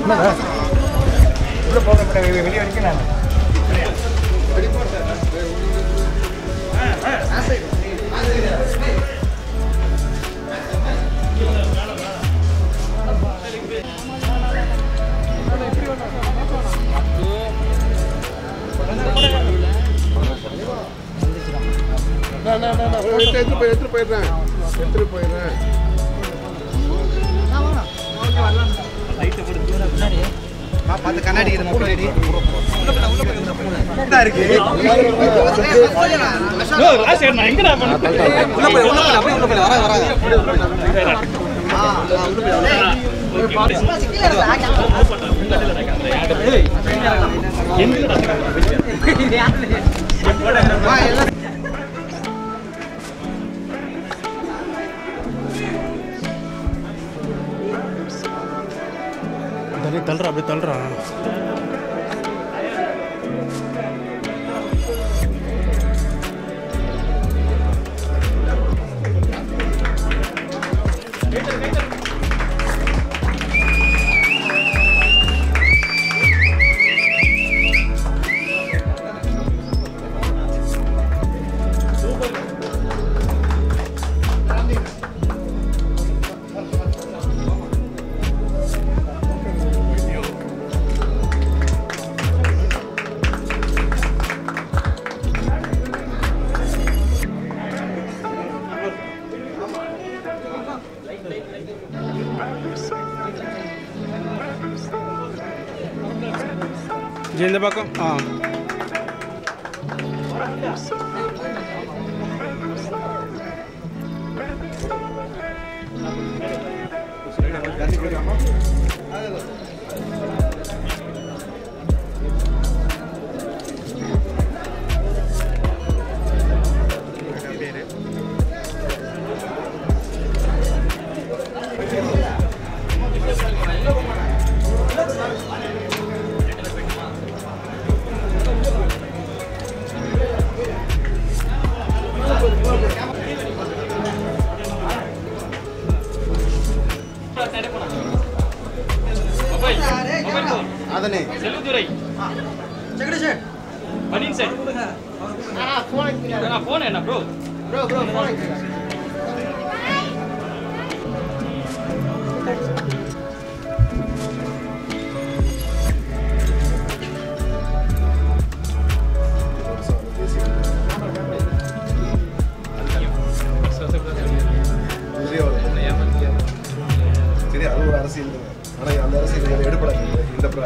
உள்ள போக மாட்டேன் வெளியே வரைக்கும் நான் எடுத்துட்டு போய் எடுத்துட்டு போயிடுறேன் எடுத்துட்டு போயிடுறேன் பார்த்து கண்ணாடி இது முப்பது அடி இருக்கு உள்ள போய் உள்ள போய் அப்படியே உள்ள போய் வர வராது தள்ளி தள்ளுறா அப்படியே தள்ளுறா ஜி இந்த பக்கம் ஆ அதனே செல்லுதுரை ஜெகதீஷ் பனின் செட் ஃபோன் என்ன ப்ரோ ப்ரோ ப்ரோ போன் சரி அது ஒரு அரசியல் தான். ஆனா அந்த அரசியல் எடுப்படாது இந்த பிர-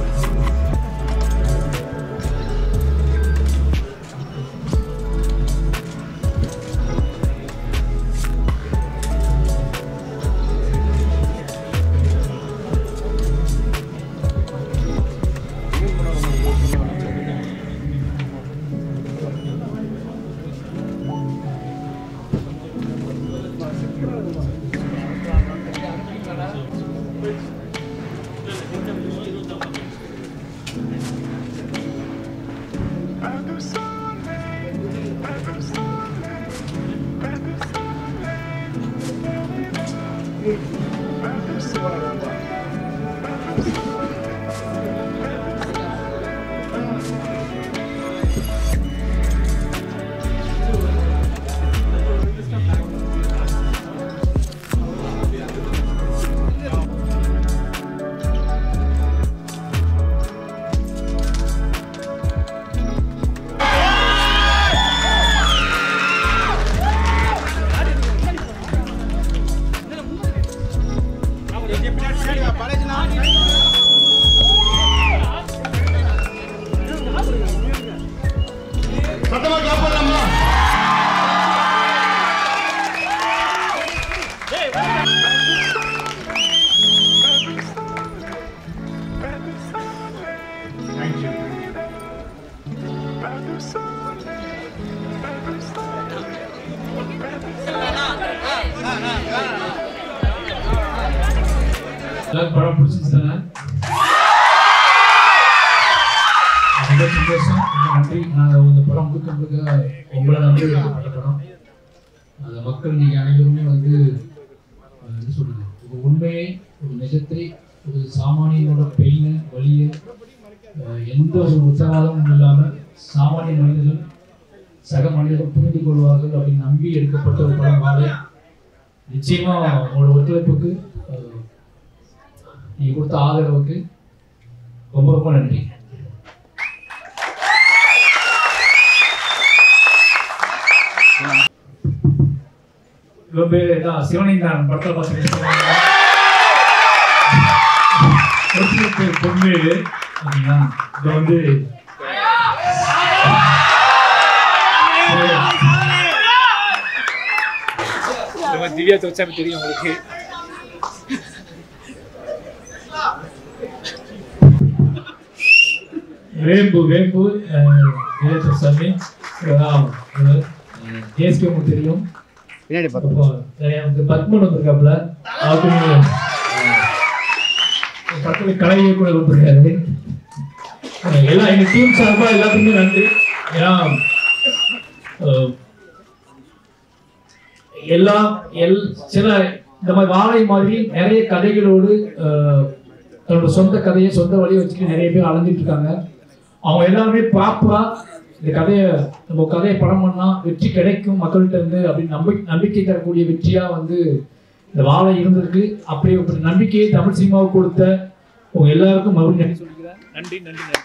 எல்லாரும் படம் பிடிச்சிருந்தானே ரொம்ப சந்தோஷம் ரொம்ப நன்றி நான் இந்த படம் முழுக்க முழுக்க உங்களை நம்பி எடுக்கப்பட்ட படம் அந்த மக்கள் நீங்க அனைவருமே வந்து அஹ், என்ன சொல்றது ஒரு உண்மையை ஒரு நிஜத்தை ஒரு சாமானியனோட பெயினை வலியை அஹ், எந்த ஒரு உத்தரவாதமும் இல்லாமல் சாமானிய மனிதர்கள் சக மனிதர்கள் புரிந்து கொள்வார்கள் அப்படின்னு நம்பி எடுக்கப்பட்ட ஒரு படம் வாழை நிச்சயமா உங்களோட ஒத்துழைப்புக்கு அஹ், நீங்க கொடுத்த ஆதரவுக்கு ரொம்ப ரொம்ப நன்றி இவன் பேரு தான் சிவனைந்தான் படத்தில் பார்த்து பேர் பொன்மேடு அப்படின்னா இது வந்து திவ்யா தோச்சாமி தெரியும் உங்களுக்கு வேம்பு வேம்பு இளையத்தர் சாமி ஏஎஸ்கே உங்களுக்கு தெரியும் பின்னாடி அப்போ நிறைய வந்து பத்மன் வந்திருக்காப்புல அவருக்கு பக்கத்தில் கலை இயக்குனர் வந்திருக்காரு அஹ் எல்லாம் எங்க டீம் சார்பா எல்லாத்துக்குமே நன்றி ஏன்னா அஹ், எல்லாம் எல் சில இந்த மாதிரி வாழை மாதிரி நிறைய கதைகளோடு அஹ், தன்னோட சொந்த கதையை சொந்த வழியை வச்சுட்டு நிறைய பேர் அலைஞ்சிட்டு இருக்காங்க அவங்க எல்லாருமே ப்ராப்பரா இந்த கதையை நம்ம கதையை படம் பண்ணா வெற்றி கிடைக்கும் மக்கள்கிட்ட இருந்து அப்படின்னு நம்பி நம்பிக்கை தரக்கூடிய வெற்றியா வந்து இந்த வாழை இருந்திருக்கு அப்படி ஒரு நம்பிக்கையை தமிழ் சினிமாவுக்கு கொடுத்த உங்க எல்லாருக்கும் மறுபடியும் நன்றி சொல்லிக்கிறேன் நன்றி நன்றி நன்றி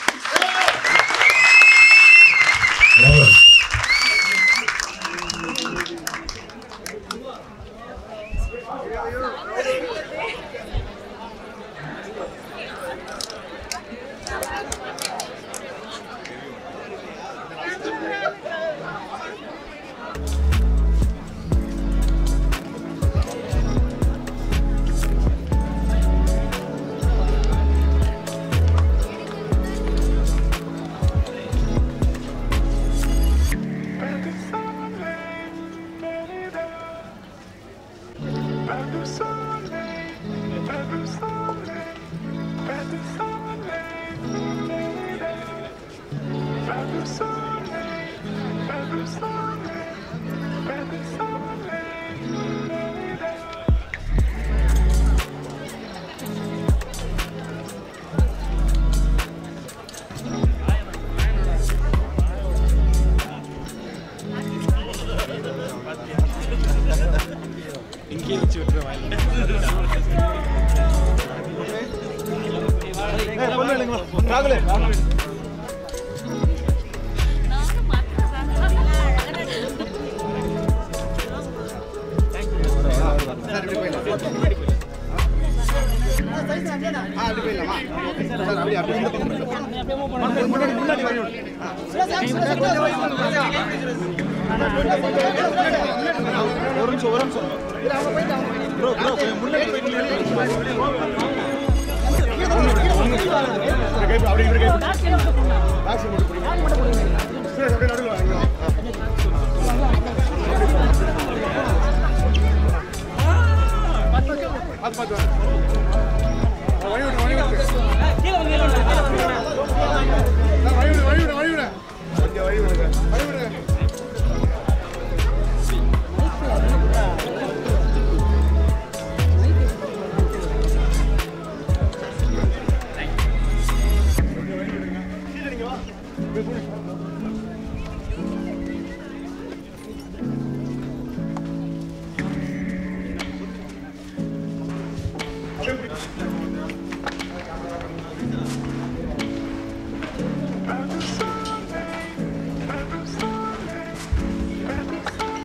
இங்கேயே வச்சு விட்டுருவேன் சார் இப்படி போயிடலாம் ஆ அப்படி போயிடலாமா சார் அப்படி அப்படி இந்த பக்கம் போயிடலாம். முன்னாடி முன்னாடி வரணும் ஆ. ஒரு நிமிஷம் ஒரு நிமிஷம் இல்ல, அவங்க போயிட்டாங்க. Bro, bro, கொஞ்சம் முன்னாடி போயிட்டு அப்படியே